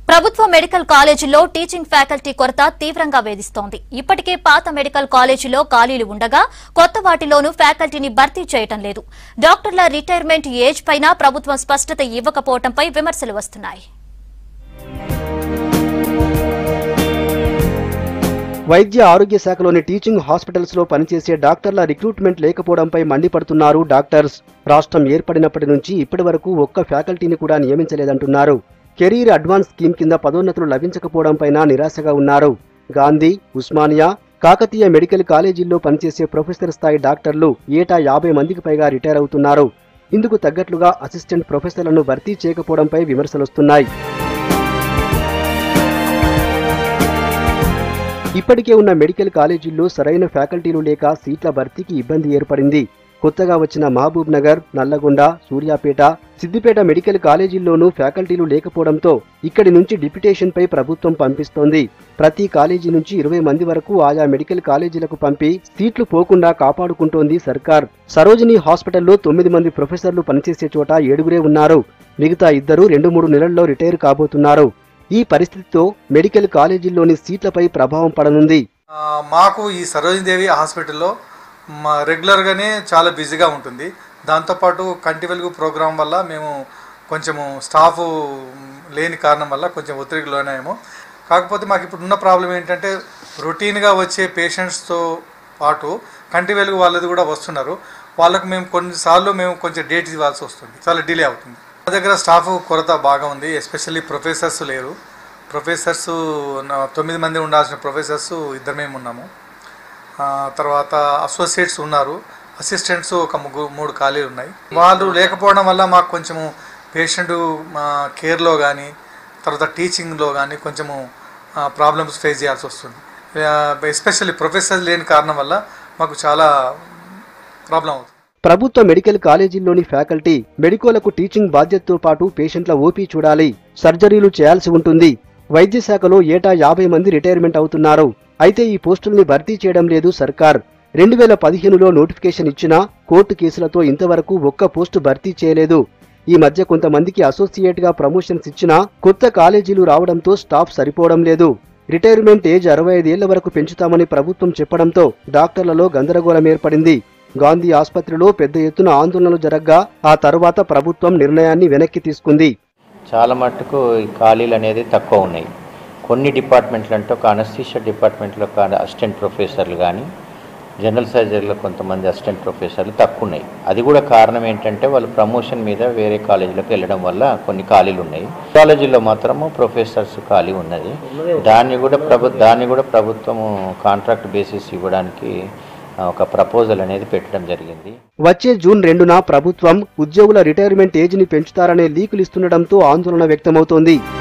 ప్రభుత్వ మెడికల్ కాలేజీల్లో teaching faculty కొరత తీవ్రంగా వేధిస్తోంది ఇప్పటికే పాత మెడికల్ కాలేజీలో ఖాళీలు ఉండగా కొత్త వాటిలోనూ ఫ్యాకల్టీని భర్తీ చేయటం లేదు డాక్టర్ల రిటైర్మెంట్ ఏజ్ పైన ప్రభుత్వం స్పష్టత ఇవ్వకపోవడంపై విమర్శలు వస్తున్నాయి వైద్య ఆరోగ్య శాఖలోని టీచింగ్ హాస్పిటల్స్ లో పనిచేసే డాక్టర్ల రిక్రూట్మెంట్ లేకపోవడంపై మండిపడుతున్నారు డాక్టర్స్ రాష్ట్రం ఏర్పడినప్పటి నుంచి ఇప్పటి వరకు ఒక్క ఫ్యాకల్టీని కూడా నియమించలేదంటున్నారు కెరీర్ అడ్వాన్స్ స్కీమ్ కింద పదోన్నతులు లభించకపోవడంపైన నిరాశగా ఉన్నారు గాంధీ ఉస్మానియా కాకతీయ మెడికల్ కాలేజీల్లో పనిచేసే ప్రొఫెసర్ స్థాయి డాక్టర్లు ఏటా యాభై మందికి పైగా రిటైర్ అవుతున్నారు ఇందుకు తగ్గట్లుగా అసిస్టెంట్ ప్రొఫెసర్లను భర్తీ చేయకపోవడంపై విమర్శలొస్తున్నాయి ఇప్పటికే ఉన్న మెడికల్ కాలేజీల్లో సరైన ఫ్యాకల్టీలు లేక సీట్ల భర్తీకి ఇబ్బంది ఏర్పడింది కొత్తగా వచ్చిన మహబూబ్ నగర్ నల్లగొండ సూర్యాపేట సిద్దిపేట మెడికల్ కాలేజీల్లోనూ ఫ్యాకల్టీలు లేకపోవడంతో ఇక్కడి నుంచి డిప్యుటేషన్ పై ప్రభుత్వం పంపిస్తోంది ప్రతి కాలేజీ నుంచి ఇరవై మంది వరకు ఆయా మెడికల్ కాలేజీలకు పంపి సీట్లు పోకుండా కాపాడుకుంటోంది సర్కార్ సరోజిని హాస్పిటల్లో తొమ్మిది మంది ప్రొఫెసర్లు పనిచేసే చోట ఏడుగురే ఉన్నారు మిగతా ఇద్దరు రెండు మూడు నెలల్లో రిటైర్ కాబోతున్నారు ఈ పరిస్థితితో మెడికల్ కాలేజీల్లోని సీట్లపై ప్రభావం పడనుంది ఆ, మాకు ఈ సరోజినీదేవి హాస్పిటల్లో మా రెగ్యులర్గానే చాలా బిజీగా ఉంటుంది దాంతోపాటు కంటి వెలుగు ప్రోగ్రాం వల్ల మేము కొంచెము స్టాఫ్ లేని కారణం వల్ల కొంచెం ఒత్తిడికి లోనాయేమో కాకపోతే మాకు ఇప్పుడు ఉన్న ప్రాబ్లం ఏంటంటే రొటీన్గా వచ్చే పేషెంట్స్తో పాటు కంటి వెలుగు వాళ్ళది కూడా వస్తున్నారు వాళ్ళకు మేము కొన్నిసార్లు మేము కొంచెం డేట్ ఇవ్వాల్సి వస్తుంది చాలా డిలే అవుతుంది మా దగ్గర స్టాఫ్ కొరత బాగా ఉంది ఎస్పెషల్లీ ప్రొఫెసర్స్ లేరు ప్రొఫెసర్స్ నా- తొమ్మిది మంది ఉండాల్సిన ప్రొఫెసర్స్ ఇద్దరు మేము ఉన్నాము ఆ, తర్వాత అసోసియేట్స్ ఉన్నారు అసిస్టెంట్స్ ఒక ముగ్గురు మూడు ఖాళీలు ఉన్నాయి వాళ్ళు లేకపోవడం వల్ల మాకు కొంచెము పేషెంట్ కేర్లో కానీ తర్వాత టీచింగ్లో కానీ కొంచెము ప్రాబ్లమ్స్ ఫేస్ చేయాల్సి వస్తుంది ఎస్పెషల్లీ ప్రొఫెసర్ లేని కారణం వల్ల మాకు చాలా ప్రాబ్లం అవుతుంది ప్రభుత్వ మెడికల్ కాలేజీల్లోని ఫ్యాకల్టీ మెడికోలకు టీచింగ్ బాధ్యతతో పాటు పేషెంట్ల ఓపీ చూడాలి సర్జరీలు చేయాల్సి ఉంటుంది వైద్య శాఖలో ఏటా యాభై మంది రిటైర్మెంట్ అవుతున్నారు అయితే ఈ పోస్టుల్ని భర్తీ చేయడం లేదు సర్కార్ రెండు వేల పదిహేనులో నోటిఫికేషన్ ఇచ్చినా కోర్టు కేసులతో ఇంతవరకు ఒక్క పోస్టు భర్తీ చేయలేదు ఈ మధ్య కొంతమందికి అసోసియేట్ గా ప్రమోషన్స్ ఇచ్చినా కొత్త కాలేజీలు రావడంతో స్టాఫ్ సరిపోవడం లేదు రిటైర్మెంట్ ఏజ్ అరవై ఐదేళ్ల వరకు పెంచుతామని ప్రభుత్వం చెప్పడంతో డాక్టర్లలో గందరగోళం ఏర్పడింది గాంధీ ఆసుపత్రిలో పెద్ద ఎత్తున ఆందోళనలు జరగ్గా ఆ తరువాత ప్రభుత్వం నిర్ణయాన్ని వెనక్కి తీసుకుంది చాలా మట్టుకు ఈ ఖాళీలు అనేది తక్కువ ఉన్నాయి కొన్ని డిపార్ట్మెంట్లు అంటే ఒక అనస్థీషియా డిపార్ట్మెంట్లో ఒక అసిస్టెంట్ ప్రొఫెసర్లు కానీ జనరల్ సర్జరీలో కొంతమంది అసిస్టెంట్ ప్రొఫెసర్లు తక్కువ ఉన్నాయి అది కూడా కారణం ఏంటంటే వాళ్ళు ప్రమోషన్ మీద వేరే కాలేజీలకు వెళ్ళడం వల్ల కొన్ని ఖాళీలు ఉన్నాయి కాలేజీలో మాత్రము ప్రొఫెసర్స్ ఖాళీ ఉన్నది దాన్ని కూడా ప్రభు దాన్ని కూడా ప్రభుత్వము కాంట్రాక్ట్ బేసిస్ ఇవ్వడానికి ఆ, ఒక ప్రపోజల్ అనేది పెట్టడం జరిగింది వచ్చే జూన్ రెండున ప్రభుత్వం ఉద్యోగుల రిటైర్మెంట్ ఏజ్ ని పెంచుతారనే లీకులిస్తుండటంతో ఆందోళన వ్యక్తమవుతోంది